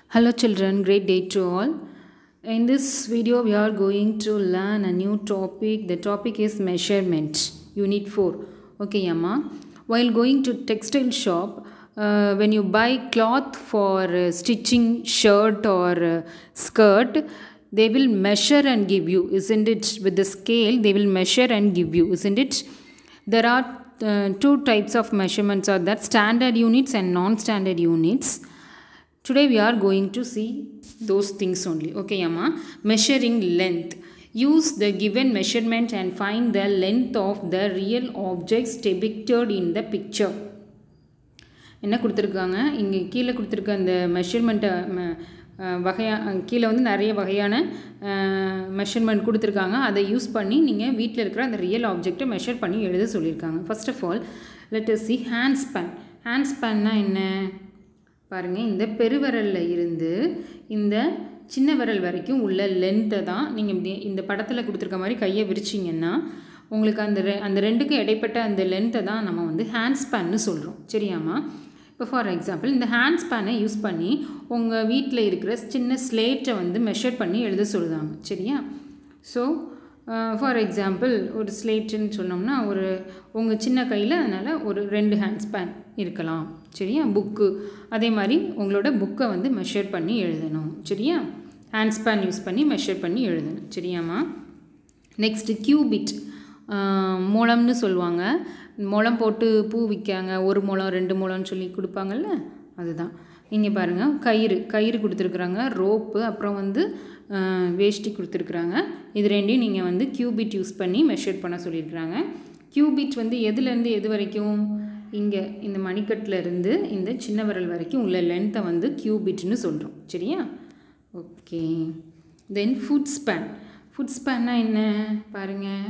Hello children, great day to all. In this video we are going to learn a new topic. The topic is measurement, unit 4. Okay, Amma. While going to textile shop, uh, when you buy cloth for uh, stitching shirt or uh, skirt, they will measure and give you, isn't it? With the scale, they will measure and give you, isn't it? There are uh, two types of measurements are that standard units and non-standard units. Today we are going to see those things only. Okay, Amma. Measuring length. Use the given measurement and find the length of the real objects depicted in the picture. என்ன கொடுத்துருக்காங்க இங்கே கீழே கொடுத்துருக்க அந்த மெஷர்மெண்ட்டை வகையா கீழே வந்து நிறைய வகையான மெஷர்மெண்ட் கொடுத்துருக்காங்க அதை யூஸ் பண்ணி நீங்கள் வீட்டில் இருக்கிற அந்த ரியல் ஆப்ஜெக்டை மெஷர் பண்ணி எழுத சொல்லியிருக்காங்க first of all let see hand span hand ஸ்பேன்னா என்ன பாருங்கள் இந்த பெருவிரலில் இருந்து இந்த சின்ன விரல் வரைக்கும் உள்ள லென்த்தை தான் நீங்கள் இப்படி இந்த படத்தில் கொடுத்துருக்க மாதிரி கையை விரிச்சிங்கன்னா உங்களுக்கு அந்த ரெ அந்த ரெண்டுக்கும் இடைப்பட்ட அந்த லென்த்தை தான் நம்ம வந்து ஹேண்ட் ஸ்பேன்னு சொல்கிறோம் சரியாம்மா இப்போ ஃபார் எக்ஸாம்பிள் இந்த ஹேண்ட் ஸ்பேனை யூஸ் பண்ணி உங்கள் வீட்டில் இருக்கிற சின்ன ஸ்லேட்டை வந்து மெஷர் பண்ணி எழுத சொல்லுதாங்க சரியா ஸோ ஃபார் எக்ஸாம்பிள் ஒரு ஸ்லேட்டுன்னு சொன்னோம்னா ஒரு உங்கள் சின்ன கையில் அதனால் ஒரு ரெண்டு ஹேண்ட் ஸ்பேன் இருக்கலாம் சரியா புக்கு அதே மாதிரி உங்களோட புக்கை வந்து மெஷர் பண்ணி எழுதணும் சரியா ஹேண்ட் ஸ்பேன் யூஸ் பண்ணி மெஷர் பண்ணி எழுதணும் சரியாம்மா நெக்ஸ்ட்டு கியூபிட் முளம்னு சொல்லுவாங்க முளம் போட்டு பூ விற்காங்க ஒரு முளம் ரெண்டு முளம்னு சொல்லி கொடுப்பாங்கல்ல அதுதான் இங்கே பாருங்கள் கயிறு கயிறு கொடுத்துருக்குறாங்க ரோப்பு அப்புறம் வந்து வேஷ்டி கொடுத்துருக்குறாங்க இது ரெண்டையும் நீங்கள் வந்து கியூபிட் யூஸ் பண்ணி மெஷர் பண்ண சொல்லியிருக்கிறாங்க கியூபிட் வந்து எதுலேருந்து எது வரைக்கும் இங்கே இந்த மணிக்கட்டில் இருந்து இந்த சின்ன விரல் வரைக்கும் உள்ள லென்த்தை வந்து கியூபிட்னு சொல்கிறோம் சரியா okay then foot span foot ஸ்பேன்னா என்ன பாருங்கள்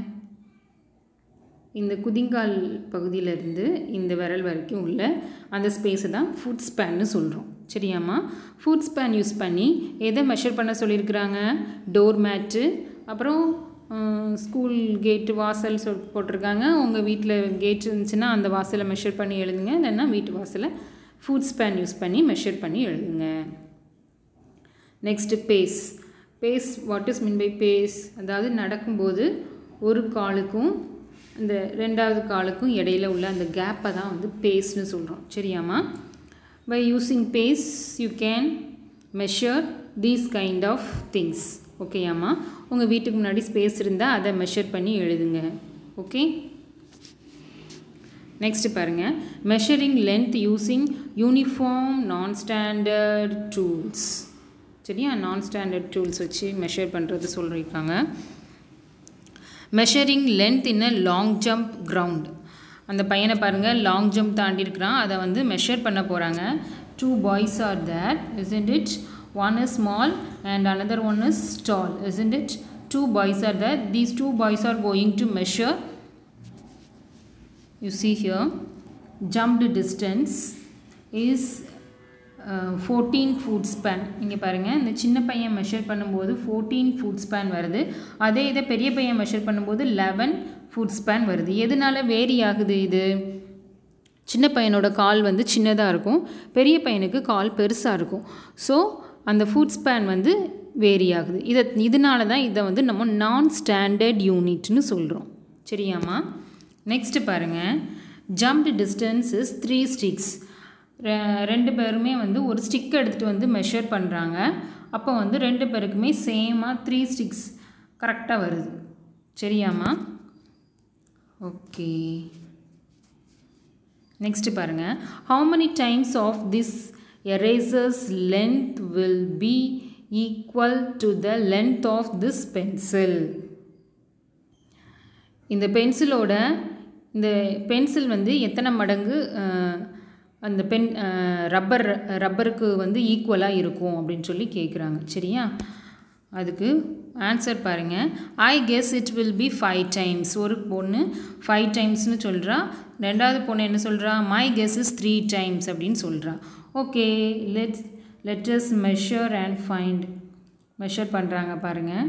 இந்த குதிங்கால் பகுதியிலேருந்து இந்த விரல் வரைக்கும் உள்ள அந்த ஸ்பேஸை தான் ஃபுட் ஸ்பேன்னு சொல்கிறோம் சரியாம்மா ஃபுட் ஸ்பேன் யூஸ் பண்ணி எதை மெஷர் பண்ண சொல்லியிருக்கிறாங்க டோர் மேட்டு அப்புறம் ஸ்கூல் கேட்டு வாசல் சொல் போட்டிருக்காங்க உங்கள் வீட்டில் கேட் இருந்துச்சுன்னா அந்த வாசலை மெஷர் பண்ணி எழுதுங்க இல்லைன்னா வீட்டு வாசலை ஃபுட் ஸ்பேன் யூஸ் பண்ணி மெஷர் பண்ணி எழுதுங்க next pace pace what is mean by pace அதாவது நடக்கும்போது ஒரு காலுக்கும் இந்த ரெண்டாவது காலுக்கும் இடையில உள்ள அந்த கேப்பை தான் வந்து பேஸ்னு சொல்கிறோம் சரியாம்மா by using pace you can measure these kind of things ஓகேயாம்மா உங்கள் வீட்டுக்கு முன்னாடி ஸ்பேஸ் இருந்தால் அதை மெஷர் பண்ணி எழுதுங்க ஓகே நெக்ஸ்ட் பாருங்கள் measuring length using uniform non standard tools சரியா நான் ஸ்டாண்டர்ட் டூல்ஸ் வச்சு மெஷர் பண்ணுறது சொல்லியிருக்காங்க measuring length in a long jump ground அந்த பையனை பாருங்கள் லாங் ஜம்ப் தாண்டி இருக்கிறான் அதை வந்து மெஷர் பண்ண போகிறாங்க two boys are that isn't it one is small and another one is tall isn't it two boys are there these two boys are going to measure you see here jumped distance is fourteen foot span இங்கே பாருங்கள் இந்த சின்ன பையன் measure பண்ணும்போது fourteen foot span வருது அதே இதை பெரிய பையன் மெஷர் பண்ணும்போது லெவன் ஃபுட் ஸ்பேன் வருது எதனால வேரி ஆகுது இது சின்ன பையனோட கால் வந்து சின்னதாக இருக்கும் பெரிய பையனுக்கு கால் பெருசாக இருக்கும் ஸோ அந்த ஃபுட் ஸ்பேன் வந்து வேரி ஆகுது இதை இதனால தான் இதை வந்து நம்ம நான் ஸ்டாண்டர்ட் யூனிட்னு சொல்கிறோம் சரியாம்மா நெக்ஸ்ட்டு பாருங்கள் jumped distance is three sticks ரெண்டு பேருமே வந்து ஒரு ஸ்டிக் எடுத்துகிட்டு வந்து மெஷர் பண்ணுறாங்க அப்போ வந்து ரெண்டு பேருக்குமே சேமாக த்ரீ ஸ்டிக்ஸ் கரெக்டாக வருது சரியாம்மா ஓகே நெக்ஸ்ட்டு பாருங்கள் how many times of this erasers length will be equal to the length of this pencil இந்த பென்சிலோட இந்த பென்சில் வந்து எத்தனை மடங்கு அந்த பென் ரப்பர் ரப்பருக்கு வந்து ஈக்குவலாக இருக்கும் அப்படின்னு சொல்லி கேட்குறாங்க சரியா அதுக்கு ஆன்சர் பாருங்கள் I guess it will be five times ஒரு பொண்ணு ஃபைவ் டைம்ஸ்னு சொல்கிறா ரெண்டாவது பொண்ணு என்ன சொல்கிறா my guess is three times அப்படின்னு சொல்கிறா okay let's let us measure and find measure பண்ணுறாங்க பாருங்கள்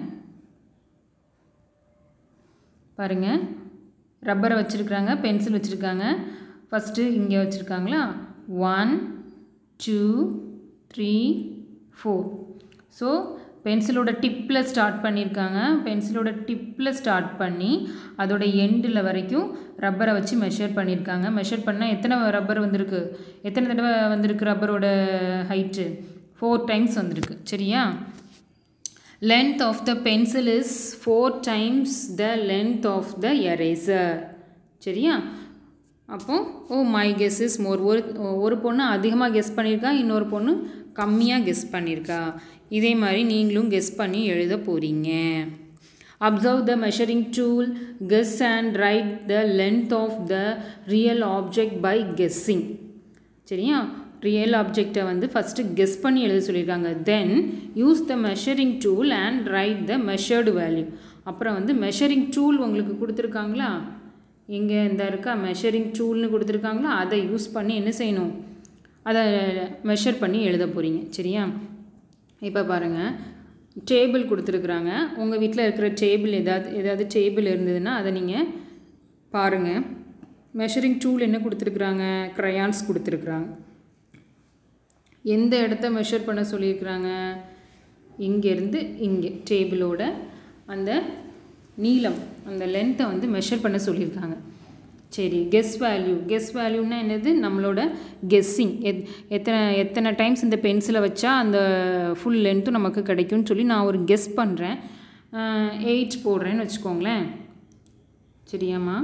பாருங்கள் ரப்பரை வச்சுருக்குறாங்க பென்சில் வச்சுருக்காங்க ஃபஸ்ட்டு இங்கே வச்சுருக்காங்களா one two three four so பென்சிலோட டிப்பில் ஸ்டார்ட் பண்ணியிருக்காங்க பென்சிலோட டிப்பில் ஸ்டார்ட் பண்ணி அதோட எண்டில் வரைக்கும் ரப்பரை வச்சு மெஷர் பண்ணியிருக்காங்க மெஷர் பண்ணால் எத்தனை ரப்பர் வந்திருக்கு எத்தனை தடவை வந்திருக்கு ரப்பரோட ஹைட்டு ஃபோர் டைம்ஸ் வந்திருக்கு சரியா length of the pencil is 4 times the length of the eraser சரியா அப்போ oh my guess is more ஒரு ஒரு பொண்ணு அதிகமாக கெஸ் பண்ணியிருக்கா இன்னொரு பொண்ணு கம்மியாக கெஸ் பண்ணியிருக்கா இதே மாதிரி நீங்களும் கெஸ் பண்ணி எழுத போகிறீங்க observe the measuring tool guess and write the length of the real object by guessing சரியா ரியல் ஆப்ஜெக்டை வந்து ஃபஸ்ட்டு கெஸ் பண்ணி எழுத சொல்லியிருக்காங்க then use the measuring tool and write the measured value அப்புறம் வந்து மெஷரிங் டூல் உங்களுக்கு கொடுத்துருக்காங்களா இங்கே இந்த இருக்கா மெஷரிங் டூல்னு கொடுத்துருக்காங்களா அதை யூஸ் பண்ணி என்ன செய்யணும் அதை மெஷர் பண்ணி எழுத போகிறீங்க சரியா இப்போ பாருங்கள் டேபிள் கொடுத்துருக்குறாங்க உங்கள் வீட்டில் இருக்கிற டேபிள் ஏதாவது ஏதாவது டேபிள் இருந்ததுன்னா அதை நீங்கள் பாருங்கள் மெஷரிங் டூல் என்ன கொடுத்துருக்குறாங்க க்ரையான்ஸ் கொடுத்துருக்குறாங்க எந்த இடத்த மெஷர் பண்ண சொல்லியிருக்கிறாங்க இங்கேருந்து இங்கே டேபிளோட அந்த நீளம் அந்த லென்த்தை வந்து மெஷர் பண்ண சொல்லியிருக்காங்க சரி கெஸ் வேல்யூ கெஸ் வேல்யூன்னா என்னது நம்மளோட கெஸ்ஸிங் எத் எத்தனை எத்தனை டைம்ஸ் இந்த பென்சிலை வச்சா அந்த ஃபுல் லென்த்தும் நமக்கு கிடைக்கும்னு சொல்லி நான் ஒரு கெஸ் பண்ணுறேன் எயிட் போடுறேன்னு வச்சுக்கோங்களேன் சரியாம்மா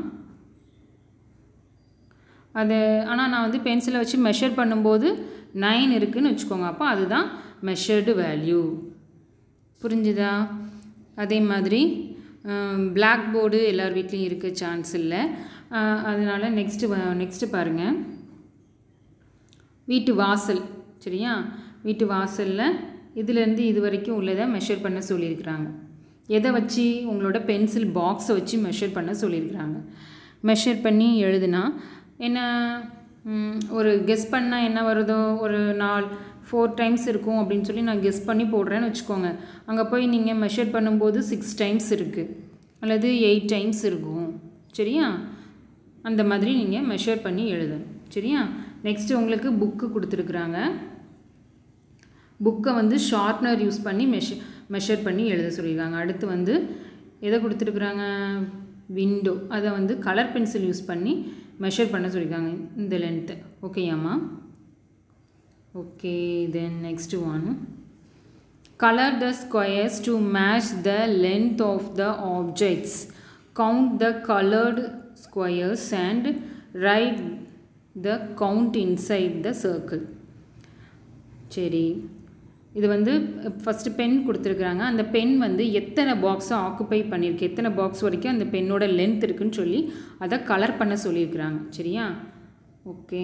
அது ஆனால் நான் வந்து பென்சிலை வச்சு மெஷர் பண்ணும்போது நைன் இருக்குதுன்னு வச்சுக்கோங்க அப்போ அதுதான் மெஷர்டு வேல்யூ புரிஞ்சுதா அதே மாதிரி பிளாக் போர்டு எல்லார் வீட்லேயும் இருக்க சான்ஸ் இல்லை அதனால் நெக்ஸ்ட்டு நெக்ஸ்ட்டு பாருங்கள் வீட்டு வாசல் சரியா வீட்டு வாசலில் இதுலேருந்து இது வரைக்கும் உள்ளதை மெஷர் பண்ண சொல்லியிருக்கிறாங்க எதை வச்சு உங்களோட பென்சில் பாக்ஸை வச்சு மெஷர் பண்ண சொல்லியிருக்கிறாங்க மெஷர் பண்ணி எழுதுனா என்ன ஒரு கெஸ் பண்ணால் என்ன வருதோ ஒரு நாள் ஃபோர் டைம்ஸ் இருக்கும் அப்படின்னு சொல்லி நான் கெஸ் பண்ணி போடுறேன்னு வச்சுக்கோங்க அங்கே போய் நீங்கள் மெஷர் பண்ணும்போது சிக்ஸ் டைம்ஸ் இருக்குது அல்லது எயிட் டைம்ஸ் இருக்கும் சரியா அந்த மாதிரி நீங்கள் மெஷர் பண்ணி எழுதணும் சரியா நெக்ஸ்ட்டு உங்களுக்கு புக்கு கொடுத்துருக்குறாங்க புக்கை வந்து ஷார்ப்னர் யூஸ் பண்ணி மெஷர் மெஷர் பண்ணி எழுத சொல்லியிருக்காங்க அடுத்து வந்து எதை கொடுத்துருக்குறாங்க விண்டோ அதை வந்து கலர் பென்சில் யூஸ் பண்ணி மெஷர் பண்ண சொல்லியிருக்காங்க இந்த லென்த்து ஓகேயாம்மா okay then next one colour the squares to match the length of the objects count the coloured squares and write the count inside the circle சரி இது வந்து ஃபஸ்ட்டு பென் கொடுத்துருக்குறாங்க அந்த பென் வந்து எத்தனை பாக்ஸை ஆக்குப்பை பண்ணியிருக்கு எத்தனை பாக்ஸ் வரைக்கும் அந்த பென்னோட லென்த் இருக்குன்னு சொல்லி அதை கலர் பண்ண சொல்லியிருக்கிறாங்க சரியா ஓகே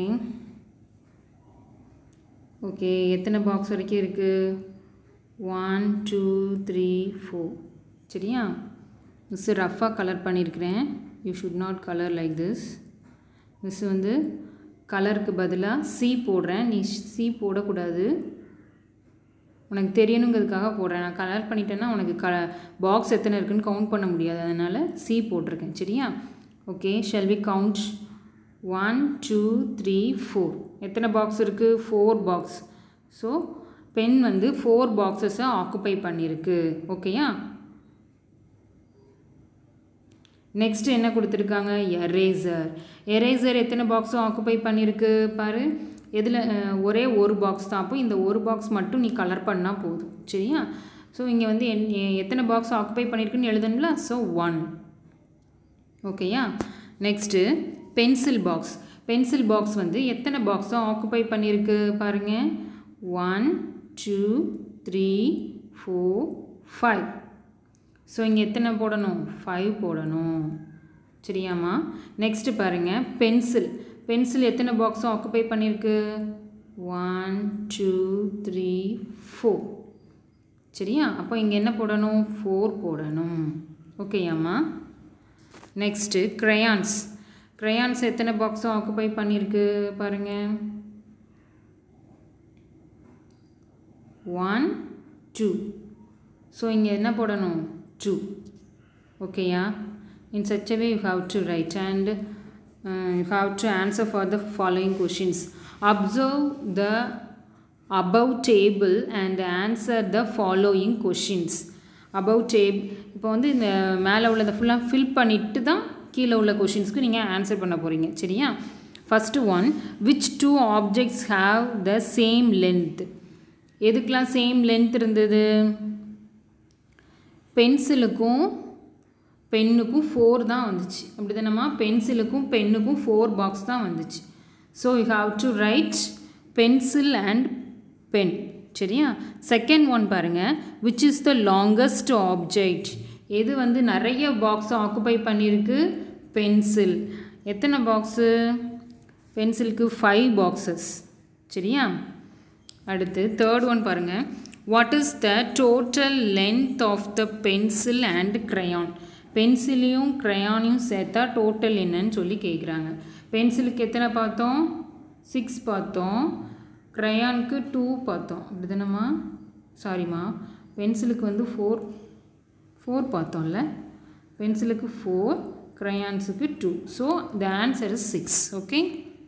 ஓகே எத்தனை பாக்ஸ் வரைக்கும் இருக்குது ஒன் டூ த்ரீ ஃபோர் சரியா மிஸ்ஸு ரஃப்பாக கலர் பண்ணியிருக்கிறேன் you should not colour like this miss வந்து கலருக்கு பதிலாக சி போடுறேன் நீ சி போடக்கூடாது உனக்கு தெரியணுங்கிறதுக்காக போடுறேன் நான் கலர் பண்ணிட்டேன்னா உனக்கு க பாக்ஸ் எத்தனை இருக்குன்னு கவுண்ட் பண்ண முடியாது அதனால் சி போட்டிருக்கேன் சரியா okay shall we count one two three four எத்தனை பாக்ஸ் இருக்குது ஃபோர் பாக்ஸ் ஸோ பென் வந்து ஃபோர் பாக்ஸஸை ஆக்குப்பை பண்ணியிருக்கு ஓகேயா நெக்ஸ்ட் என்ன கொடுத்துருக்காங்க எரேசர் எரேசர் எத்தனை பாக்ஸும் ஆக்குப்பை பண்ணியிருக்கு பாரு எதில் ஒரே ஒரு பாக்ஸ் தான் அப்போ இந்த ஒரு பாக்ஸ் மட்டும் நீ கலர் பண்ணால் போதும் சரியா ஸோ இங்கே வந்து என் எத்தனை பாக்ஸ் ஆக்குப்பை பண்ணியிருக்குன்னு எழுதணும்ல ஸோ ஒன் ஓகேயா next pencil box pencil box வந்து எத்தனை பாக்ஸும் ஆக்குப்பை பண்ணியிருக்கு பாருங்கள் one two three four five so இங்கே எத்தனை போடணும் ஃபைவ் போடணும் சரியாம்மா நெக்ஸ்ட்டு பாருங்கள் பென்சில் பென்சில் எத்தனை பாக்ஸும் ஆக்குப்பை பண்ணியிருக்கு ஒன் டூ த்ரீ ஃபோர் சரியா அப்போ இங்கே என்ன போடணும் ஃபோர் போடணும் ஓகேயாம்மா நெக்ஸ்ட்டு க்ரையான்ஸ் க்ரையான்ஸ் எத்தனை பாக்ஸும் ஆக்குப்பை பண்ணியிருக்கு பாருங்கள் ஒன் டூ ஸோ இங்கே என்ன போடணும் டூ ஓகேயா in such a way you have to write and uh, you have to answer for the following questions observe the above table and answer the following questions above table இப்போ வந்து இந்த மேலே உள்ளதை ஃபுல்லாக ஃபில் பண்ணிட்டு தான் கீழே உள்ள கொஷின்ஸ்க்கு நீங்கள் ஆன்சர் பண்ண போகிறீங்க சரியா first one which two objects have the same length எதுக்கெலாம் சேம் லென்த் இருந்தது பென்சிலுக்கும் பென்னுக்கும் ஃபோர் தான் வந்துச்சு அப்படி தானம்மா பென்சிலுக்கும் பென்னுக்கும் ஃபோர் பாக்ஸ் தான் வந்துச்சு so you have to write pencil and pen சரியா செகண்ட் ஒன் பாருங்கள் which is the longest object எது வந்து நிறைய பாக்ஸை ஆக்குபை பண்ணியிருக்கு பென்சில் எத்தனை பாக்ஸு பென்சிலுக்கு ஃபைவ் பாக்ஸஸ் சரியா அடுத்து தேர்ட் ஒன் பாருங்கள் what is the total length of the pencil and crayon பென்சிலையும் க்ரையானையும் சேர்த்தா டோட்டல் என்னன்னு சொல்லி கேட்குறாங்க பென்சிலுக்கு எத்தனை பார்த்தோம் சிக்ஸ் பார்த்தோம் க்ரையானுக்கு டூ பார்த்தோம் அப்படி தானேம்மா சாரிம்மா பென்சிலுக்கு வந்து ஃபோர் ஃபோர் பார்த்தோம்ல பென்சிலுக்கு ஃபோர் க்ரையான்ஸுக்கு two so the answer is six okay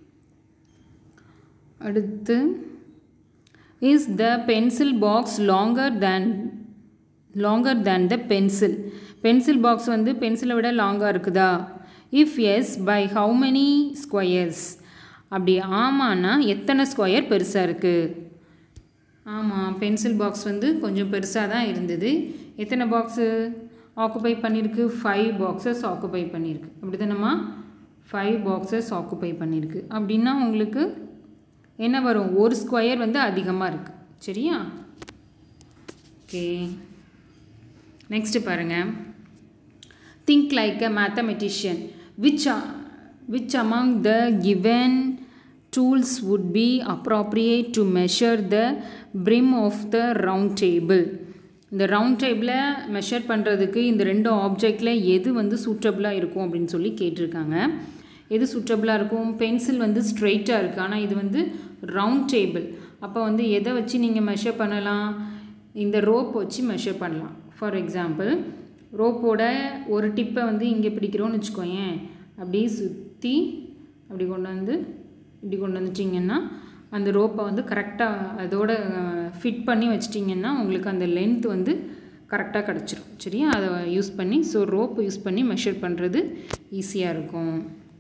அடுத்து is the pencil box longer than longer than the pencil pencil box வந்து பென்சிலை விட லாங்காக இருக்குதா if yes by how many squares அப்படி ஆமான்னா எத்தனை ஸ்கொயர் பெருசாக இருக்குது ஆமாம் பென்சில் பாக்ஸ் வந்து கொஞ்சம் பெருசாக தான் இருந்தது எத்தனை பாக்ஸு ஆக்குபை பண்ணியிருக்கு ஃபைவ் பாக்ஸஸ் ஆக்குபை பண்ணியிருக்கு அப்படி தானேம்மா ஃபைவ் பாக்ஸஸ் ஆக்குபை பண்ணியிருக்கு அப்படின்னா உங்களுக்கு என்ன வரும் ஒரு ஸ்கொயர் வந்து அதிகமாக இருக்குது சரியா ஓகே நெக்ஸ்ட்டு பாருங்கள் think like a mathematician which which among the given tools would be appropriate to measure the brim of the round table இந்த ரவுண்ட் டேபிளை மெஷர் பண்ணுறதுக்கு இந்த ரெண்டு ஆப்ஜெக்டில் எது வந்து சூட்டபுளாக இருக்கும் அப்படின்னு சொல்லி கேட்டிருக்காங்க எது சூட்டபுளாக இருக்கும் பென்சில் வந்து ஸ்ட்ரெயிட்டாக இருக்குது ஆனால் இது வந்து ரவுண்ட் டேபிள் அப்போ வந்து எதை வச்சு நீங்கள் மெஷர் பண்ணலாம் இந்த ரோப் வச்சு மெஷர் பண்ணலாம் ஃபார் எக்ஸாம்பிள் ரோப்போட ஒரு டிப்பை வந்து இங்கே பிடிக்கிறோன்னு வச்சுக்கோயேன் அப்படியே சுற்றி அப்படி கொண்டு வந்து இப்படி கொண்டு வந்துட்டிங்கன்னா அந்த ரோப்பை வந்து கரெக்டாக அதோட ஃபிட் பண்ணி வச்சிட்டிங்கன்னா உங்களுக்கு அந்த லென்த் வந்து கரெக்டாக கிடச்சிரும் சரியா அதை யூஸ் பண்ணி ஸோ ரோப் யூஸ் பண்ணி மெஷர் பண்ணுறது ஈஸியாக இருக்கும்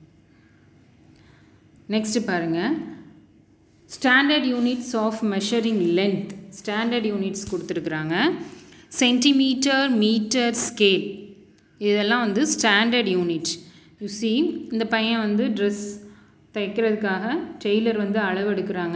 நெக்ஸ்ட்டு பாருங்கள் standard units of measuring length standard units கொடுத்துருக்குறாங்க சென்டிமீட்டர் மீட்டர் ஸ்கேல் இதெல்லாம் வந்து ஸ்டாண்டர்ட் யூனிட் யூ சி இந்த பையன் வந்து ட்ரெஸ் தைக்கிறதுக்காக டெய்லர் வந்து அளவு எடுக்கிறாங்க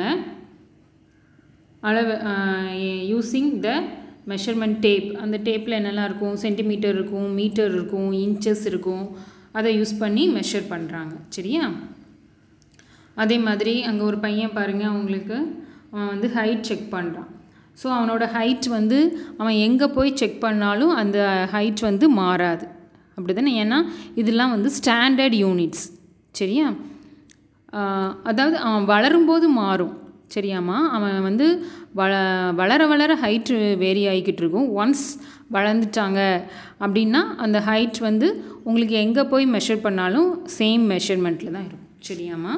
அளவு யூஸிங் த மெஷர்மெண்ட் டேப் அந்த டேப்பில் என்னெல்லாம் இருக்கும் சென்டிமீட்டர் இருக்கும் மீட்டர் இருக்கும் இன்ச்சஸ் இருக்கும் அதை யூஸ் பண்ணி மெஷர் பண்ணுறாங்க சரியா அதே மாதிரி அங்கே ஒரு பையன் பாருங்கள் அவங்களுக்கு அவன் வந்து ஹைட் செக் பண்ணுறான் ஸோ அவனோட ஹைட் வந்து அவன் எங்கே போய் செக் பண்ணாலும் அந்த ஹைட் வந்து மாறாது அப்படி தானே ஏன்னா இதெல்லாம் வந்து ஸ்டாண்டர்ட் யூனிட்ஸ் சரியா அதாவது அவன் வளரும்போது மாறும் சரியாம்மா அவன் வந்து வள வளர வளர ஹைட்டு வேரி ஆகிக்கிட்டு இருக்கும் ஒன்ஸ் வளர்ந்துட்டாங்க அப்படின்னா அந்த ஹைட் வந்து உங்களுக்கு எங்கே போய் மெஷர் பண்ணாலும் சேம் மெஷர்மெண்ட்டில் தான் இருக்கும் சரியாம்மா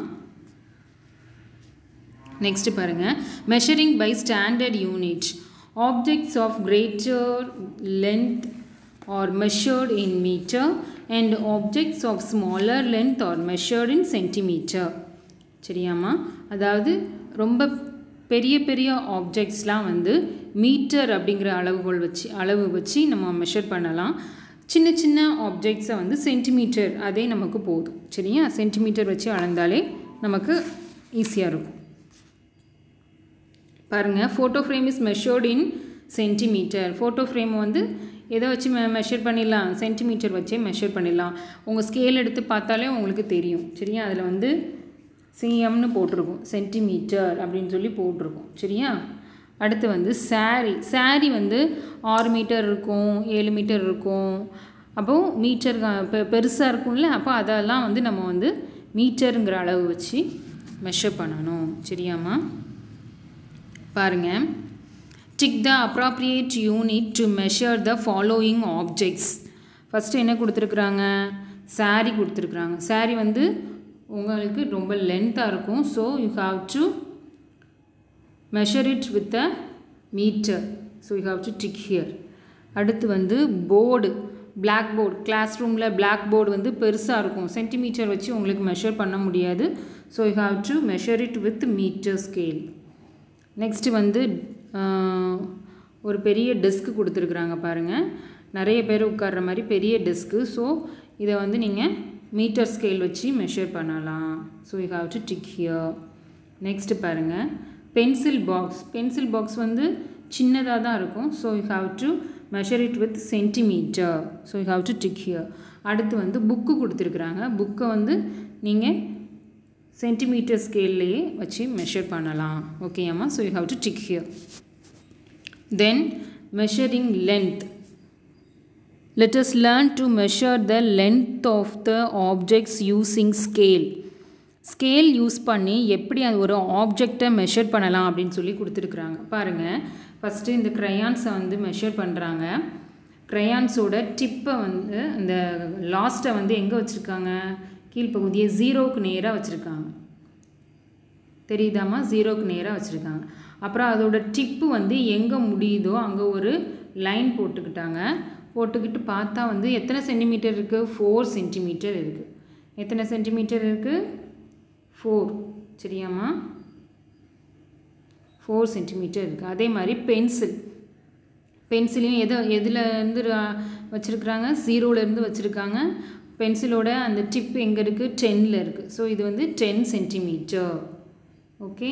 நெக்ஸ்ட் பாருங்கள் measuring by standard unit objects of greater length are measured in metre and objects of smaller length are measured in centimetre சரியாம்மா அதாவது ரொம்ப பெரிய பெரிய ஆப்ஜெக்ட்ஸ்லாம் வந்து மீட்டர் அப்படிங்கிற அளவுகோல் வச்சு அளவு வச்சு நம்ம மெஷர் பண்ணலாம் சின்ன சின்ன ஆப்ஜெக்ட்ஸை வந்து சென்டிமீட்டர் அதே நமக்கு போதும் சரியா சென்டிமீட்டர் வச்சு அளந்தாலே நமக்கு ஈஸியாக இருக்கும் பாருங்கள் photo frame is measured in centimetre photo frame வந்து எதை வச்சு மெ மெஷர் பண்ணிடலாம் சென்டிமீட்டர் வச்சே மெஷர் பண்ணிடலாம் உங்கள் ஸ்கேல் எடுத்து பார்த்தாலே உங்களுக்கு தெரியும் சரியா அதில் வந்து சிஎம்னு போட்டிருக்கும் சென்டிமீட்டர் அப்படின்னு சொல்லி போட்டிருக்கோம் சரியா அடுத்து வந்து சாரீ சாரீ வந்து ஆறு மீட்டர் இருக்கும் ஏழு மீட்டர் இருக்கும் அப்போது மீட்டர் பெ பெருசாக இருக்கும்ல அப்போ அதெல்லாம் வந்து நம்ம வந்து மீட்டருங்கிற அளவு வச்சு மெஷர் பண்ணணும் சரியாம்மா பாருங்கள் tick the appropriate unit to measure the following objects first என்ன கொடுத்துருக்குறாங்க சாரீ கொடுத்துருக்குறாங்க சாரீ வந்து உங்களுக்கு ரொம்ப லென்த்தாக இருக்கும் so you have to measure it with a metre so you have to tick here அடுத்து வந்து போர்டு பிளாக் போர்டு கிளாஸ் ரூமில் பிளாக் போர்டு வந்து பெருசாக இருக்கும் சென்டிமீட்டர் வச்சு உங்களுக்கு மெஷர் பண்ண முடியாது so you have to measure it with metre scale next வந்து ஒரு பெரிய டெஸ்க்கு கொடுத்துருக்குறாங்க பாருங்கள் நிறைய பேர் உட்கார்ற மாதிரி பெரிய டெஸ்க்கு ஸோ இதை வந்து நீங்கள் மீட்டர் ஸ்கேல் வச்சு மெஷர் பண்ணலாம் so you have to tick here next பாருங்கள் பென்சில் பாக்ஸ் பென்சில் பாக்ஸ் வந்து சின்னதாக தான் இருக்கும் so you have to measure it with centimetre so you have to tick here அடுத்து வந்து புக்கு கொடுத்துருக்குறாங்க புக்கை வந்து நீங்கள் சென்டிமீட்டர் ஸ்கேல்லையே வச்சு மெஷர் பண்ணலாம் ஓகேயாம்மா so you have to tick here then measuring length let us learn to measure the length of the objects using scale scale use பண்ணி எப்படி அது ஒரு ஆப்ஜெக்டை மெஷர் பண்ணலாம் அப்படின்னு சொல்லி கொடுத்துருக்குறாங்க பாருங்கள் ஃபஸ்ட்டு இந்த க்ரையான்ஸை வந்து மெஷர் பண்ணுறாங்க க்ரையான்ஸோட டிப்பை வந்து அந்த லாஸ்ட்டை வந்து எங்கே வச்சுருக்காங்க கீழ்ப்பகுதியை ஜீரோவுக்கு நேராக வச்சுருக்காங்க தெரியுதாம்மா ஜீரோவுக்கு நேராக வச்சுருக்காங்க அப்புறம் அதோட டிப்பு வந்து எங்கே முடியுதோ அங்கே ஒரு லைன் போட்டுக்கிட்டாங்க போட்டுக்கிட்டு பார்த்தா வந்து எத்தனை சென்டிமீட்டர் இருக்குது ஃபோர் சென்டிமீட்டர் இருக்குது எத்தனை சென்டிமீட்டர் இருக்குது ஃபோர் சரியாம்மா ஃபோர் சென்டிமீட்டர் இருக்குது அதே மாதிரி பென்சில் பென்சிலையும் எதை எதுலேருந்து வச்சுருக்குறாங்க ஜீரோலேருந்து வச்சுருக்காங்க பென்சிலோட அந்த டிப் எங்கே இருக்குது டென்னில் இருக்குது ஸோ இது வந்து டென் சென்டிமீட்டர் ஓகே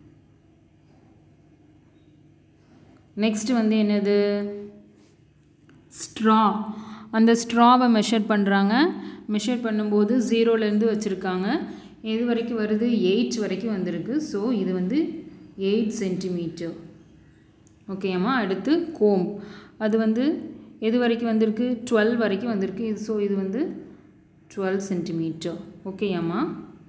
நெக்ஸ்ட் வந்து என்னது ஸ்ட்ரா அந்த ஸ்ட்ராவை மெஷர் பண்ணுறாங்க மெஷர் பண்ணும்போது ஜீரோலேருந்து வச்சுருக்காங்க எது வரைக்கும் வருது எயிட் வரைக்கும் வந்திருக்கு ஸோ இது வந்து எயிட் சென்டிமீட்டர் ஓகேம்மா அடுத்து கோம் அது வந்து எது வரைக்கும் வந்திருக்கு டுவெல் வரைக்கும் வந்திருக்கு இது ஸோ இது வந்து டுவெல் சென்டிமீட்டர் ஓகேயாம்மா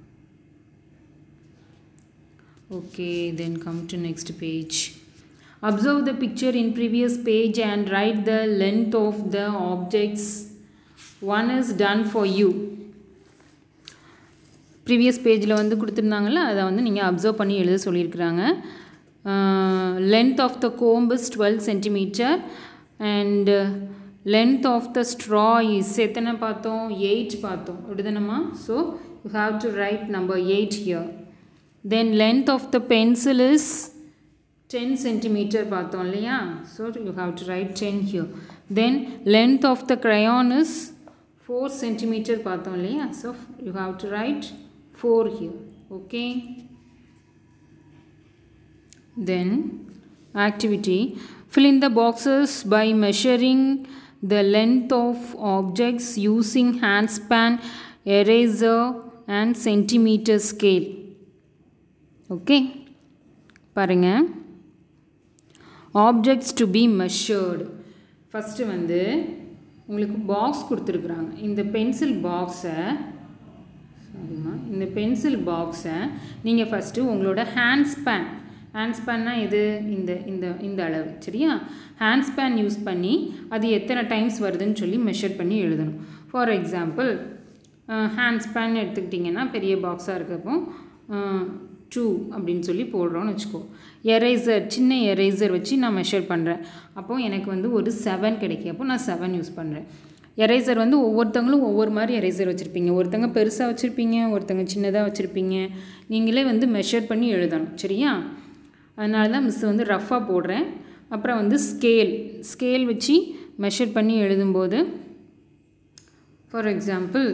okay then come to next page Observe the picture in previous page and write the length of the objects. One is done for you. Previous பேஜில் வந்து கொடுத்துருந்தாங்கல்ல அதை வந்து நீங்கள் அப்சர்வ் பண்ணி எழுத சொல்லியிருக்கிறாங்க length of the comb is twelve centimetre and length of the straw is எத்தனை பார்த்தோம் எயிட் பார்த்தோம் அப்படிதானம்மா so you have to write number eight here then length of the pencil is 10 centimeter பார்த்தோம் இல்லையா so you have to write 10 here then length of the crayon is 4 centimeter பார்த்தோம் இல்லையா so you have to write 4 here okay then activity fill in the boxes by measuring the length of objects using handspan eraser and centimeter scale okay பாருங்கள் objects to be measured first வந்து உங்களுக்கு box கொடுத்துருக்குறாங்க இந்த pencil பாக்ஸை சாரிம்மா இந்த pencil பாக்ஸை நீங்கள் ஃபஸ்ட்டு உங்களோட ஹேண்ட் ஸ்பேன் ஹேண்ட் ஸ்பேன்னா எது இந்த இந்த இந்த அளவு சரியா ஹேண்ட் ஸ்பேன் யூஸ் பண்ணி அது எத்தனை டைம்ஸ் வருதுன்னு சொல்லி மெஷர் பண்ணி எழுதணும் ஃபார் எக்ஸாம்பிள் ஹேண்ட் ஸ்பேன் எடுத்துக்கிட்டிங்கன்னா பெரிய பாக்ஸாக இருக்கப்போ டூ அப்படின்னு சொல்லி போடுறோன்னு வச்சுக்கோ எரேசர் சின்ன எரேசர் வச்சு நான் மெஷர் பண்ணுறேன் அப்போது எனக்கு வந்து ஒரு செவன் கிடைக்கும் அப்போ நான் செவன் யூஸ் பண்ணுறேன் எரேசர் வந்து ஒவ்வொருத்தவங்களும் ஒவ்வொரு மாதிரி எரேசர் வச்சுருப்பீங்க ஒருத்தங்க பெருசாக வச்சுருப்பீங்க ஒருத்தங்க சின்னதாக வச்சுருப்பீங்க நீங்களே வந்து மெஷர் பண்ணி எழுதணும் சரியா அதனால தான் மிஸ் வந்து ரஃப்பாக போடுறேன் அப்புறம் வந்து ஸ்கேல் ஸ்கேல் வச்சு மெஷர் பண்ணி எழுதும்போது ஃபார் எக்ஸாம்பிள்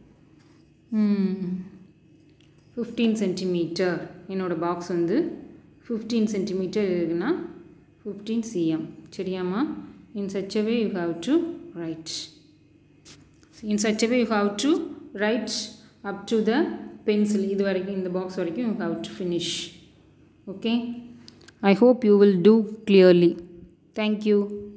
ஃபிஃப்டீன் சென்டிமீட்டர் என்னோடய பாக்ஸ் வந்து ஃபிஃப்டீன் சென்டிமீட்டர் இருக்குன்னா ஃபிஃப்டீன் சிஎம் சரியாம்மா in such way you have to write in such way you have to write up to the pencil இது வரைக்கும் இந்த பாக்ஸ் வரைக்கும் you have to finish okay I hope you will do clearly thank you